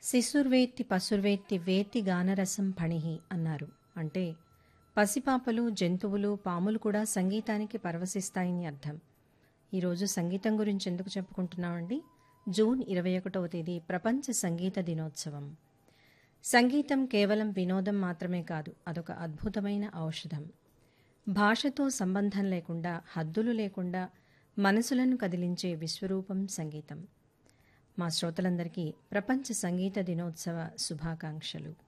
శిశుర్వేత్తి పశుర్వేత్తి వేత్తి గానరసం ఫణిహి అన్నారు అంటే పసిపాపలు జంతువులు పాములు కూడా సంగీతానికి పరవశిస్తాయని అర్థం ఈరోజు సంగీతం గురించి ఎందుకు చెప్పుకుంటున్నామండి జూన్ ఇరవై ఒకటవ తేదీ ప్రపంచ సంగీత దినోత్సవం సంగీతం కేవలం వినోదం మాత్రమే కాదు అదొక అద్భుతమైన ఔషధం భాషతో సంబంధం లేకుండా హద్దులు లేకుండా మనసులను కదిలించే విశ్వరూపం సంగీతం మా శ్రోతలందరికీ ప్రపంచ సంగీత దినోత్సవ శుభాకాంక్షలు